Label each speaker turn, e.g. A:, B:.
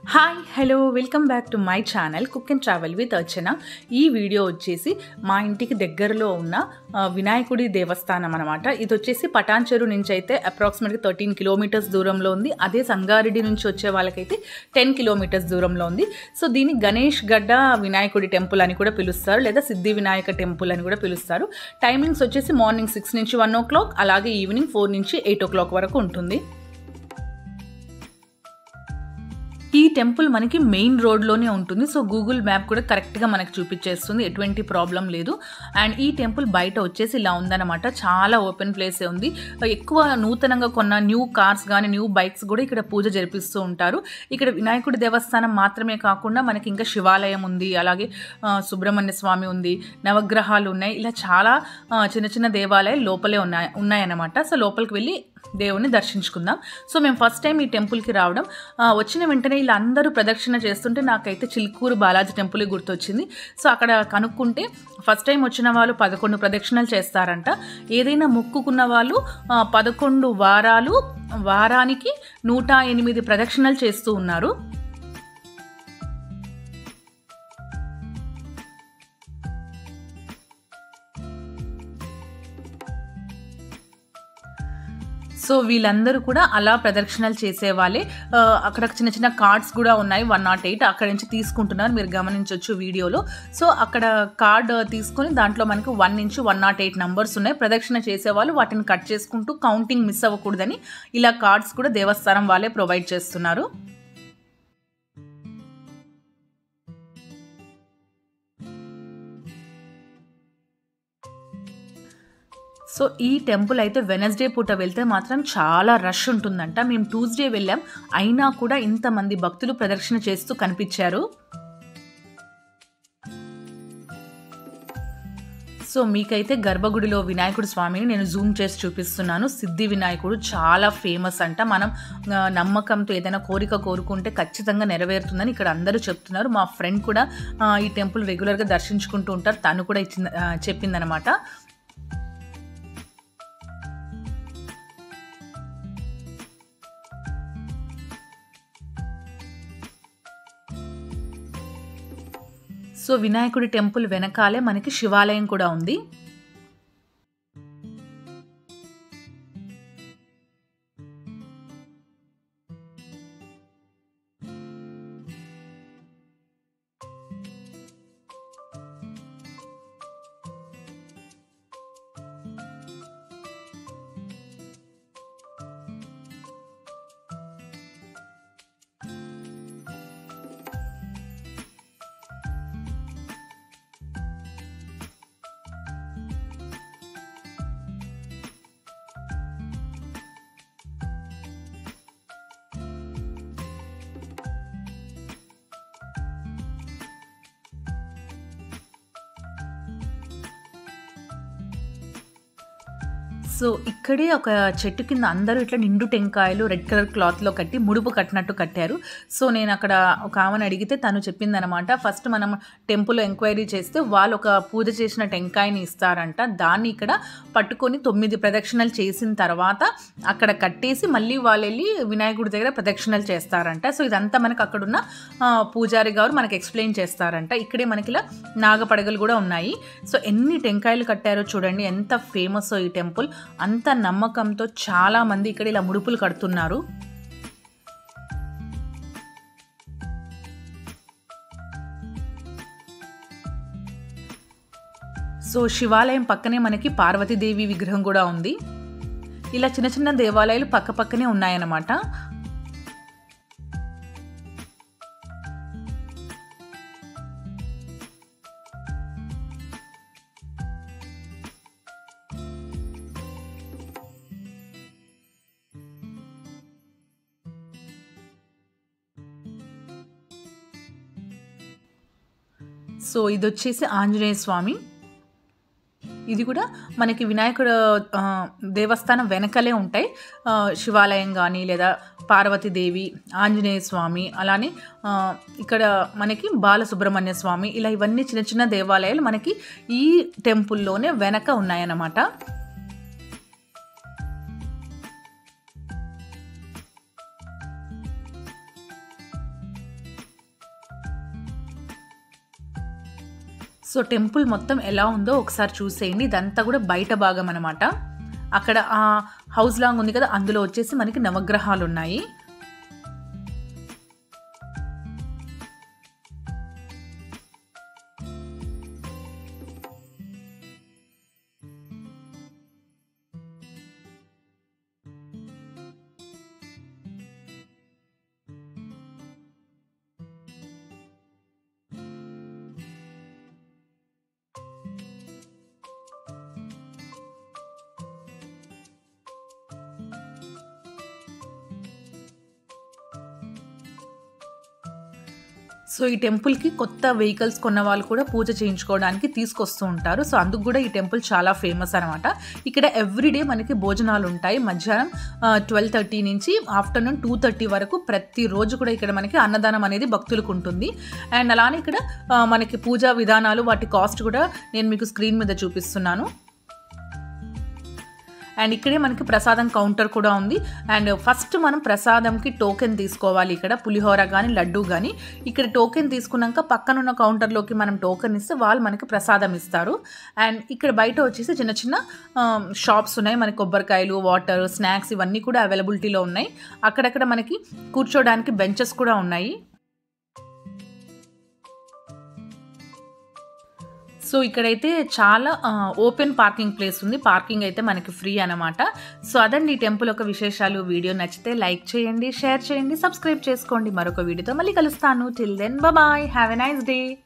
A: hi hello welcome back to my channel cook and travel with Archana ఈ video వచ్చేసి మా ఇంటికి దగ్గరలో ఉన్న ఆ, వినాయకుడి దేవస్థానం అనమాట ఇది వచ్చేసి పటాన్చెరు నుంచి అయితే అప్రాక్సిమేట్గా థర్టీన్ కిలోమీటర్స్ దూరంలో ఉంది అదే సంగారెడ్డి నుంచి వచ్చే వాళ్ళకైతే టెన్ కిలోమీటర్స్ దూరంలో ఉంది సో దీన్ని గణేష్ గడ్డ వినాయకుడి టెంపుల్ అని కూడా పిలుస్తారు లేదా సిద్ధి వినాయక టెంపుల్ అని కూడా పిలుస్తారు టైమింగ్స్ వచ్చేసి మార్నింగ్ సిక్స్ నుంచి వన్ ఓ క్లాక్ అలాగే ఈవినింగ్ ఫోర్ నుంచి ఎయిట్ ఓ క్లాక్ వరకు ఉంటుంది ఈ టెంపుల్ మనకి మెయిన్ రోడ్లోనే ఉంటుంది సో గూగుల్ మ్యాప్ కూడా కరెక్ట్గా మనకి చూపించేస్తుంది ఎటువంటి ప్రాబ్లం లేదు అండ్ ఈ టెంపుల్ బయట వచ్చేసి ఇలా ఉందన్నమాట చాలా ఓపెన్ ప్లేసే ఉంది ఎక్కువ నూతనంగా కొన్న న్యూ కార్స్ కానీ న్యూ బైక్స్ కూడా ఇక్కడ పూజ జరిపిస్తూ ఉంటారు ఇక్కడ వినాయకుడి దేవస్థానం మాత్రమే కాకుండా మనకి ఇంకా శివాలయం ఉంది అలాగే ఆ, సుబ్రహ్మణ్య స్వామి ఉంది నవగ్రహాలు ఉన్నాయి ఇలా చాలా ఆ, చిన్న చిన్న దేవాలయాలు లోపలే ఉన్నాయి ఉన్నాయన్నమాట సో లోపలికి వెళ్ళి దేవుణ్ణి దర్శించుకుందాం సో మేము ఫస్ట్ టైం ఈ టెంపుల్కి రావడం ఆ, వచ్చిన వెంటనే ఇలా అందరూ ప్రదక్షిణ చేస్తుంటే నాకైతే చిలుకూరు బాలాజీ టెంపుల్ గుర్తొచ్చింది సో అక్కడ కనుక్కుంటే ఫస్ట్ టైం వచ్చిన వాళ్ళు పదకొండు ప్రదక్షిణలు చేస్తారంట ఏదైనా మొక్కుకున్న వాళ్ళు ఆ, పదకొండు వారాలు వారానికి నూట ఎనిమిది ప్రదక్షిణలు చేస్తూ ఉన్నారు సో వీళ్ళందరూ కూడా అలా ప్రదక్షిణలు చేసేవాళ్ళే ఆ, అక్కడ చిన్న చిన్న కార్డ్స్ కూడా ఉన్నాయి వన్ నాట్ ఎయిట్ అక్కడ నుంచి తీసుకుంటున్నారు మీరు గమనించవచ్చు వీడియోలో సో అక్కడ కార్డ్ తీసుకొని దాంట్లో మనకు వన్ నుంచి వన్ నాట్ ఎయిట్ నంబర్స్ ఉన్నాయి ప్రదక్షిణ చేసేవాళ్ళు వాటిని కట్ చేసుకుంటూ కౌంటింగ్ మిస్ అవ్వకూడదని ఇలా కార్డ్స్ కూడా దేవస్థానం వాళ్ళే ప్రొవైడ్ చేస్తున్నారు సో ఈ టెంపుల్ అయితే వెనస్డే పూట వెళ్తే మాత్రం చాలా రష్ ఉంటుందంట మేము ట్యూస్డే వెళ్ళాం అయినా కూడా ఇంతమంది భక్తులు ప్రదర్శన చేస్తూ కనిపించారు సో మీకైతే గర్భగుడిలో వినాయకుడు స్వామిని నేను జూమ్ చేసి చూపిస్తున్నాను సిద్ధి వినాయకుడు చాలా ఫేమస్ అంట మనం ఆ, నమ్మకంతో ఏదైనా కోరిక కోరుకుంటే ఖచ్చితంగా నెరవేరుతుందని ఇక్కడ అందరూ చెప్తున్నారు మా ఫ్రెండ్ కూడా ఆ, ఈ టెంపుల్ రెగ్యులర్గా దర్శించుకుంటూ ఉంటారు తను కూడా ఇచ్చింది ఆ, చెప్పిందనమాట సో వినాయకుడి టెంపుల్ వెనకాలే మనకి శివాలయం కూడా ఉంది సో ఇక్కడే ఒక చెట్టు కింద అందరూ ఇట్లా నిండు టెంకాయలు రెడ్ కలర్ క్లాత్లో కట్టి ముడుపు కట్టినట్టు కట్టారు సో నేను అక్కడ ఒక ఆమెను అడిగితే తను చెప్పిందనమాట ఫస్ట్ మనం టెంపుల్ ఎంక్వైరీ చేస్తే వాళ్ళు ఒక పూజ చేసిన టెంకాయని ఇస్తారంట దాన్ని ఇక్కడ పట్టుకొని తొమ్మిది ప్రదక్షిణలు చేసిన తర్వాత అక్కడ కట్టేసి మళ్ళీ వాళ్ళు వెళ్ళి వినాయకుడి దగ్గర ప్రదక్షిణలు చేస్తారంట సో ఇదంతా మనకు అక్కడున్న ఆ, పూజారి గారు మనకి ఎక్స్ప్లెయిన్ చేస్తారంట ఇక్కడే మనకి ఇలా నాగపడగలు కూడా ఉన్నాయి సో ఎన్ని టెంకాయలు కట్టారో చూడండి ఎంత ఫేమస్ ఈ టెంపుల్ అంత నమ్మకంతో చాలా మంది ఇక్కడ ఇలా ముడుపులు కడుతున్నారు సో శివాలయం పక్కనే మనకి పార్వతీదేవి విగ్రహం కూడా ఉంది ఇలా చిన్న చిన్న దేవాలయాలు పక్క పక్కనే ఉన్నాయన్నమాట సో ఇది వచ్చేసి ఆంజనేయ స్వామి ఇది కూడా మనకి వినాయకుడు ఆ, దేవస్థానం వెనకలే ఉంటాయి ఆ, శివాలయం కానీ లేదా పార్వతీదేవి ఆంజనేయ స్వామి అలానే ఆ, ఇక్కడ మనకి బాలసుబ్రహ్మణ్య స్వామి ఇలా ఇవన్నీ చిన్న చిన్న దేవాలయాలు మనకి ఈ టెంపుల్లోనే వెనక ఉన్నాయన్నమాట సో టెంపుల్ మొత్తం ఎలా ఉందో ఒకసారి చూసేయండి ఇదంతా కూడా బయట భాగం అనమాట అక్కడ ఆ హౌస్ లాంగ్ ఉంది కదా అందులో వచ్చేసి మనకి నవగ్రహాలు ఉన్నాయి సో ఈ టెంపుల్కి కొత్త వెహికల్స్ కొన్న వాళ్ళు కూడా పూజ చేయించుకోవడానికి తీసుకొస్తూ ఉంటారు సో అందుకు కూడా ఈ టెంపుల్ చాలా ఫేమస్ అనమాట ఇక్కడ ఎవ్రీడే మనకి భోజనాలు ఉంటాయి మధ్యాహ్నం ట్వెల్వ్ థర్టీ నుంచి ఆఫ్టర్నూన్ టూ థర్టీ వరకు ప్రతిరోజు కూడా ఇక్కడ మనకి అన్నదానం అనేది భక్తులకు ఉంటుంది అండ్ అలానే ఇక్కడ ఆ, మనకి పూజా విధానాలు వాటి కాస్ట్ కూడా నేను మీకు స్క్రీన్ మీద చూపిస్తున్నాను అండ్ ఇక్కడే మనకి ప్రసాదం కౌంటర్ కూడా ఉంది అండ్ ఫస్ట్ మనం ప్రసాదంకి టోకెన్ తీసుకోవాలి ఇక్కడ పులిహోర కానీ లడ్డు కానీ ఇక్కడ టోకెన్ తీసుకున్నాక పక్కనున్న కౌంటర్లోకి మనం టోకెన్ ఇస్తే వాళ్ళు మనకి ప్రసాదం ఇస్తారు అండ్ ఇక్కడ బయట వచ్చేసి చిన్న చిన్న షాప్స్ ఉన్నాయి మనకి కొబ్బరికాయలు వాటర్ స్నాక్స్ ఇవన్నీ కూడా అవైలబిలిటీలో ఉన్నాయి అక్కడక్కడ మనకి కూర్చోడానికి బెంచెస్ కూడా ఉన్నాయి సో ఇక్కడైతే చాలా ఓపెన్ పార్కింగ్ ప్లేస్ ఉంది పార్కింగ్ అయితే మనకి ఫ్రీ అనమాట సో అదండి ఈ టెంపుల్ యొక్క విశేషాలు వీడియో నచ్చితే లైక్ చేయండి షేర్ చేయండి సబ్స్క్రైబ్ చేసుకోండి మరొక వీడియోతో మళ్ళీ కలుస్తాను till then bye have a nice day